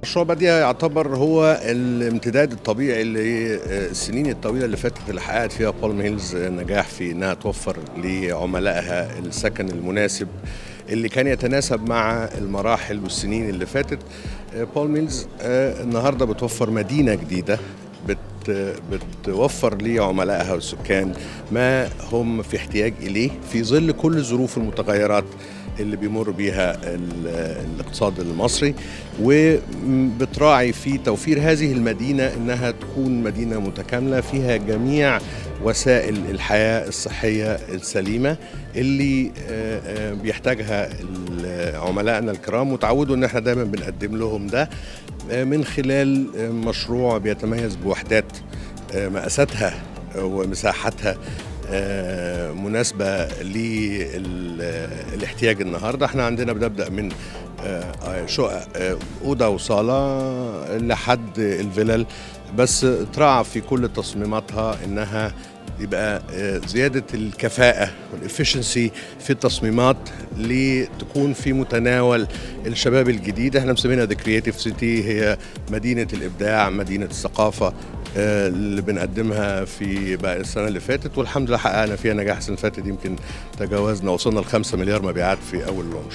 مشروع بادية يعتبر هو الامتداد الطبيعي للسنين الطويلة اللي فاتت اللي حققت فيها بالم هيلز نجاح في انها توفر لعملائها السكن المناسب اللي كان يتناسب مع المراحل والسنين اللي فاتت بالم هيلز النهارده بتوفر مدينة جديدة بت بتوفر لعملائها والسكان ما هم في احتياج اليه في ظل كل الظروف المتغيرات اللي بيمر بيها الاقتصاد المصري وبتراعي في توفير هذه المدينه انها تكون مدينه متكامله فيها جميع وسائل الحياه الصحيه السليمه اللي بيحتاجها عملائنا الكرام وتعودوا ان احنا دايما بنقدم لهم ده من خلال مشروع بيتميز بوحدات مقاساتها ومساحتها مناسبة للاحتياج النهاردة احنا عندنا بنبدأ من شقق أوضة وصالة لحد الفلل بس تراعى في كل تصميماتها انها يبقى زيادة الكفاءة والإفشنسي في التصميمات لتكون في متناول الشباب الجديد احنا مسمينها ذا كرييتيف سيتي هي مدينة الإبداع مدينة الثقافة اللي بنقدمها في بقى السنة اللي فاتت والحمد لله حققنا فيها نجاح السنة اللي فاتت يمكن تجاوزنا وصلنا ل 5 مليار مبيعات في أول لونش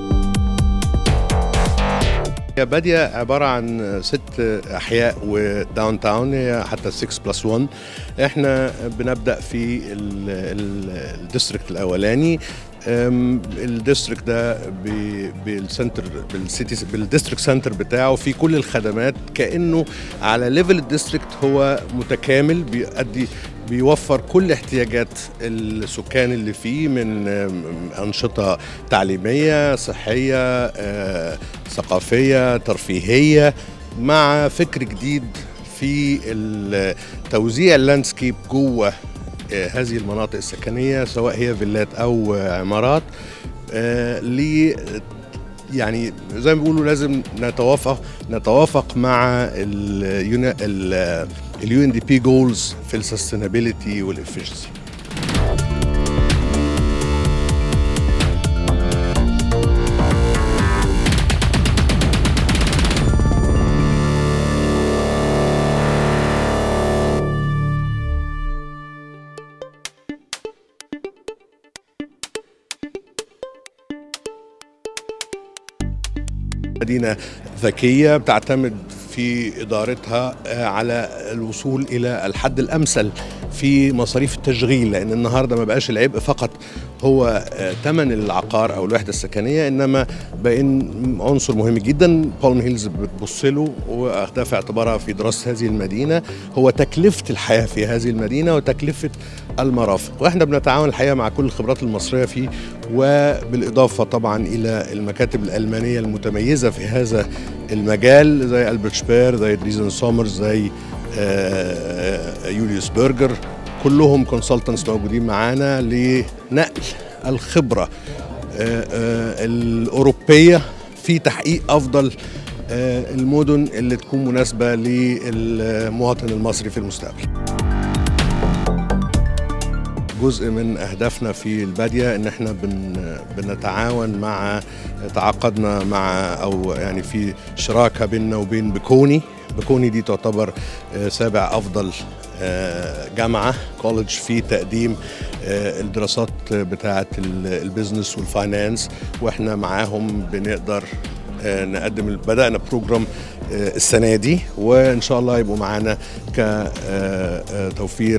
هي بادية عبارة عن ست أحياء وداون تاون هي حتى 6 بلس 1 احنا بنبدأ في الديستريكت الأولاني الديستريكت ده بالسنتر بالسيتي بالديستريكت سنتر بتاعه في كل الخدمات كانه على ليفل الديستريكت هو متكامل بيؤدي بيوفر كل احتياجات السكان اللي فيه من انشطه تعليميه صحيه ثقافيه ترفيهيه مع فكر جديد في توزيع اللاندسكيب جوه هذه المناطق السكنيه سواء هي فيلات او عمارات ل يعني زي ما بيقولوا لازم نتوافق نتوافق مع اليو ان دي بي جولز في السستينابيلتي والافشنسي مدينة ذكية بتعتمد في إدارتها على الوصول إلى الحد الأمثل في مصاريف التشغيل لأن النهاردة ما بقاش العبء فقط هو ثمن العقار أو الوحدة السكنية إنما بقين عنصر مهم جدا بالم هيلز بتبص له وأخدها في اعتبارها في دراسة هذه المدينة هو تكلفة الحياة في هذه المدينة وتكلفة المرافق واحنا بنتعاون الحقيقة مع كل الخبرات المصرية فيه وبالإضافة طبعا إلى المكاتب الألمانية المتميزة في هذا المجال زي ألبرت شبير زي دريزن سومرز زي يوليوس برجر كلهم كونسلتنتس موجودين معانا لنقل الخبرة الأوروبية في تحقيق أفضل المدن اللي تكون مناسبة للمواطن المصري في المستقبل جزء من اهدافنا في الباديه ان احنا بن بنتعاون مع تعاقدنا مع او يعني في شراكه بيننا وبين بكوني بكوني دي تعتبر سابع افضل جامعه كولج في تقديم الدراسات بتاعه البيزنس والفاينانس واحنا معاهم بنقدر نقدم بدانا بروجرام السنه دي وان شاء الله يبقوا معانا كتوفير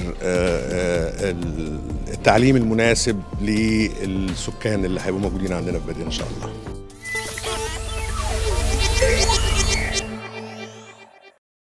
التعليم المناسب للسكان اللي هيبقوا موجودين عندنا في بدينا ان شاء الله